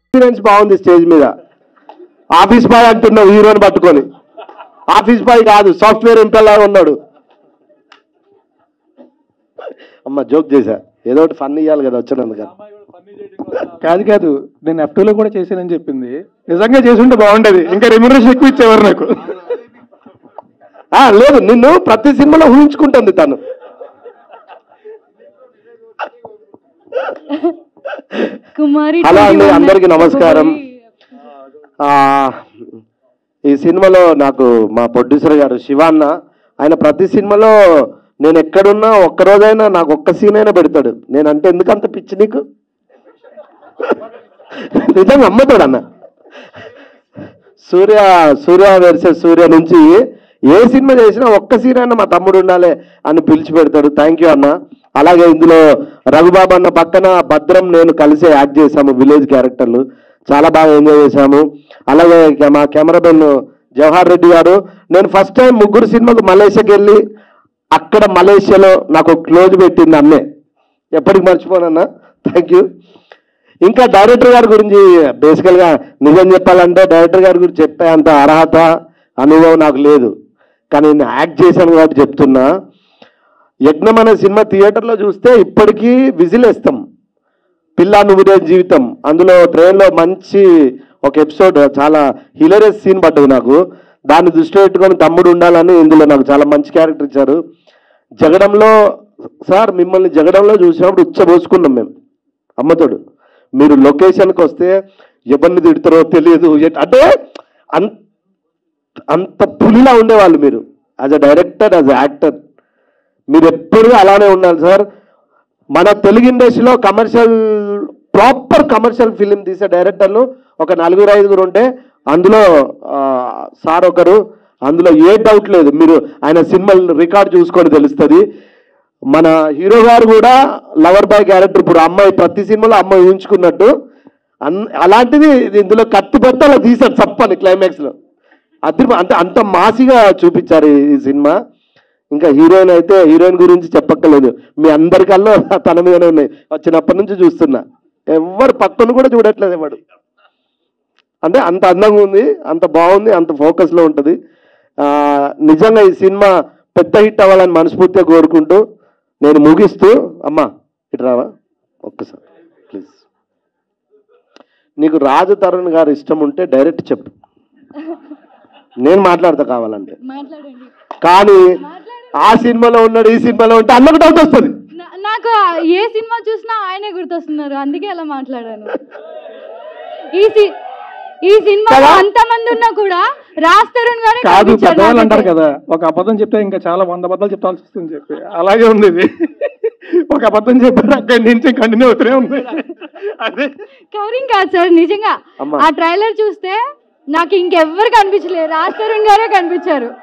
Experience బాగుంది stage మీద office boy అంటున్నావు హీరోని పట్టుకొని ఆఫీస్ బాయ్ కాదు సాఫ్ట్వేర్ ఎంప్లాయ్ ఉన్నాడు అమ్మ జోక్ చేశా ఏదో ఒకటి ఫన్ ఇవ్వాలి కదా వచ్చినందుకు కాదు కాదు నేను ఎఫ్ లో కూడా చేశానని చెప్పింది నిజంగా చేసి ఉంటే బాగుండేది ఇంకా రెమ్యునరేషన్ ఎక్కువ ఇచ్చేవారు నాకు ఆ, లేదు నిన్ను ప్రతి సినిమాలో ఊహించుకుంటుంది తను కుమారి హలో అండి 21 అందరికీ నమస్కారం ఆ, ఈ సినిమాలో నాకు మా ప్రొడ్యూసర్ గారు శివాన్న ఆయన ప్రతి సినిమాలో నేను ఎక్కడున్నా ఒక్క రోజైనా నాకు ఒక్క సీన్ అయినా పెడతాడు నేను అంటే ఎందుకు అంత పిచ్చి నీకు నిజంగా అమ్మతాడు అన్న సూర్య సూర్య వర్సెస్ సూర్య నుంచి ఏ సినిమా చేసినా ఒక్క సీన్ అయినా మా తమ్ముడు ఉండాలి అని పిలిచి పెడతాడు థ్యాంక్ యూ అన్న అలాగే ఇందులో రఘుబాబు అన్న పక్కన భద్రం నేను కలిసి యాక్ట్ చేశాము విలేజ్ క్యారెక్టర్లు చాలా బాగా ఎంజాయ్ చేశాము అలాగే కె- మా కెమెరామెన్ జవహర్ రెడ్డి గారు నేను ఫస్ట్ టైం ముగ్గురు సినిమాకు మలేషియాకి వెళ్ళి అక్కడ మలేషియాలో నాకు క్లోజ్ పెట్టింది అన్నే ఎప్పటికి మర్చిపోనన్నా థ్యాంక్ యూ ఇంకా డైరెక్టర్ గారి గురించి బేసికల్గా నిజం చెప్పాలంటే డైరెక్టర్ గారి గురించి చెప్పే అంత అర్హత అనుభవం నాకు లేదు కానీ నేను యాక్ట్ చేశాను కాబట్టి చెప్తున్నా యజ్ఞం అనే సినిమా థియేటర్లో చూస్తే ఇప్పటికీ విజిల్ వేస్తాం పిల్ల నువ్వురే జీవితం అందులో ట్రైన్లో మంచి ఒక ఎపిసోడ్ చాలా హిలరియస్ సీన్ పడ్డది నాకు దాన్ని దృష్టిలో పెట్టుకొని తమ్ముడు ఉండాలని ఇందులో నాకు చాలా మంచి క్యారెక్టర్ ఇచ్చారు జగడంలో సార్ మిమ్మల్ని జగడంలో చూసినప్పుడు ఉచ్చబోసుకున్నాం మేము అమ్మతోడు మీరు లొకేషన్కి వస్తే ఎవరిని తిడతారో తెలియదు ఎట్- అంటే అంత అంత పులిలా ఉండేవాళ్ళు మీరు as a director as a actor మీరు ఎప్పుడు అలానే ఉండాలి సార్ మన తెలుగు ఇండస్ట్రీలో కమర్షియల్ ప్రాపర్ కమర్షియల్ ఫిలిం తీసే డైరెక్టర్లు ఒక నలుగురు ఐదుగురు ఉంటే అందులో ఆ, సార్ ఒకరు అందులో ఏ డౌట్ లేదు మీరు ఆయన సినిమాలు రికార్డ్ చూసుకొని తెలుస్తుంది మన హీరో గారు కూడా లవర్ బాయ్ క్యారెక్టర్ ఇప్పుడు అమ్మాయి ప్రతి సినిమాలో అమ్మాయి ఊహించుకున్నట్టు అన్ అలాంటిది ఇది ఇందులో కత్తి పెడితే అలా తీశారు చప్పని క్లైమాక్స్ లో అది అంటే అంత మాసిగా చూపించారు ఈ- ఈ సినిమా ఇంకా హీరోయిన్ అయితే హీరోయిన్ గురించి చెప్పక్కర్లేదు మీ అందరికల్లా తన మీదనే ఉన్నాయి వచ్చినప్పటి నుంచి చూస్తున్నా ఎవరు పక్కన కూడా చూడట్లేదు ఎవడు అంటే అంత అందంగా ఉంది అంత బాగుంది అంత ఫోకస్లో ఉంటుంది ఆ, నిజంగా ఈ సినిమా పెద్ద హిట్ అవ్వాలని మనస్ఫూర్తిగా కోరుకుంటూ నేను ముగిస్తూ అమ్మా ఇటు రావా ఒక్కసారి ప్లీజ్ నీకు రాజు తరుణ్ గారు ఇష్టం ఉంటే డైరెక్ట్ చెప్పు నేను మాట్లాడతా కావాలంటే మాట్లాడండి కానీ ఆ సినిమాలో ఉన్నాడు ఈ సినిమాలో ఉంటే అన్నకు డౌట్ వస్తుంది నా- నాకు ఏ సినిమా చూసినా ఆయనే గుర్తొస్తున్నారు అందుకే అలా మాట్లాడాను ఈ సి- ఈ సినిమాలో కదా? అంతమంది ఉన్నా కూడా రాజ్ తరుణ్ గారే కాదు కనిపించారు పెద్దవాళ్ళు అంటారు నాకైతే. కదా ఒక అబద్ధం చెప్తే ఇంకా చాలా వంద అబద్ధాలు చెప్పాల్సి వస్తుంది చెప్పి అలాగే ఉంది ఇది ఒక అబద్ధం చెప్పారు అక్కడి నుంచి కంటిన్యూ అవుతూనే ఉంది అదే కవరింగ్ కాదు సార్ నిజంగా అమ్మా. ఆ ట్రైలర్ చూస్తే నాకు ఇంకెవ్వరు కనిపించలేదు రాజ్ తరుణ్ గారే కనిపించారు